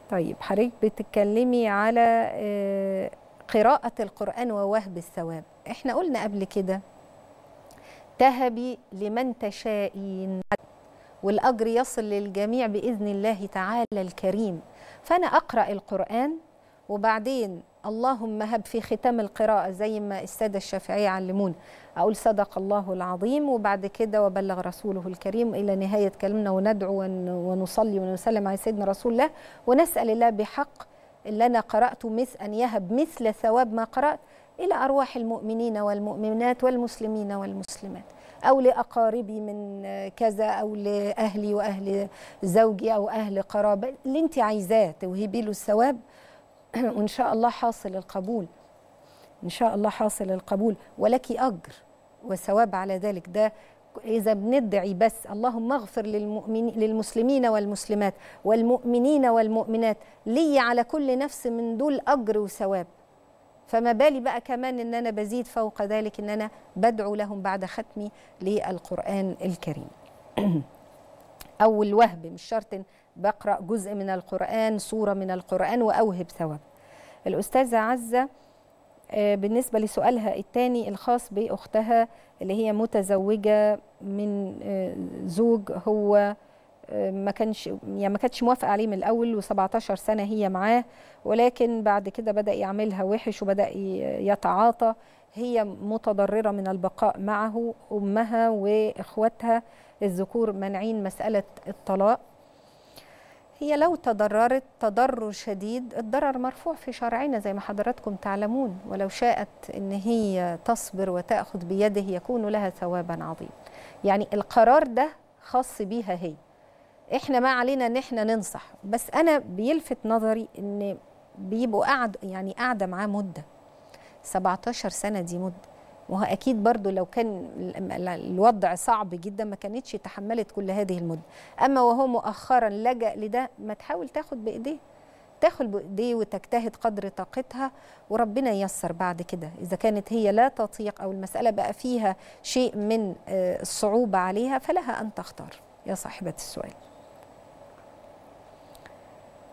طيب حضرتك بتتكلمي على آه، قراءة القرآن ووهب الثواب احنا قلنا قبل كده تهبي لمن تشائين والأجر يصل للجميع بإذن الله تعالى الكريم فأنا أقرأ القرآن وبعدين اللهم هب في ختام القراءة زي ما السادة الشافعية علمون أقول صدق الله العظيم وبعد كده وبلغ رسوله الكريم إلى نهاية كلامنا وندعو ون- ونصلي ونسلم على سيدنا رسول الله ونسأل الله بحق اللي أنا قرأته مثل أن يهب مثل ثواب ما قرأت إلى أرواح المؤمنين والمؤمنات والمسلمين والمسلمات أو لأقاربي من كذا أو لأهلي وأهل زوجي أو أهل قرابة اللي أنت عايزاه توهبي له الثواب وإن شاء الله حاصل القبول إن شاء الله حاصل القبول ولك أجر وثواب على ذلك ده إذا بندعي بس اللهم اغفر للمؤمنين للمسلمين والمسلمات والمؤمنين والمؤمنات لي على كل نفس من دول أجر وثواب فما بالي بقى كمان ان انا بزيد فوق ذلك ان انا بدعو لهم بعد ختمي للقران الكريم او الوهب مش شرط بقرا جزء من القران سوره من القران واوهب ثواب الاستاذه عزه آه، بالنسبه لسؤالها الثاني الخاص باختها اللي هي متزوجه من آه، زوج هو آه، ما كانش يعني ما كانتش موافقه عليه من الاول و17 سنه هي معاه ولكن بعد كده بدا يعملها وحش وبدا ي- يتعاطى هي متضرره من البقاء معه امها واخواتها الذكور مانعين مساله الطلاق هي لو تضررت تضرر شديد الضرر مرفوع في شرعنا زي ما حضراتكم تعلمون ولو شاءت ان هي تصبر وتاخذ بيده يكون لها ثوابا عظيما يعني القرار ده خاص بيها هي احنا ما علينا ان احنا ننصح بس انا بيلفت نظري ان بيبقوا قاعد يعني قاعده معاه مده 17 سنه دي مده وهو اكيد برضو لو كان ال- ال- الوضع صعب جدا ما كانتش تحملت كل هذه المده اما وهو مؤخرا لجأ لده ما تحاول تاخد بايديه تاخد بايديه وتجتهد قدر طاقتها وربنا ييسر بعد كده اذا كانت هي لا تطيق او المساله بقى فيها شيء من آه، الصعوبه عليها فلها ان تختار يا صاحبه السؤال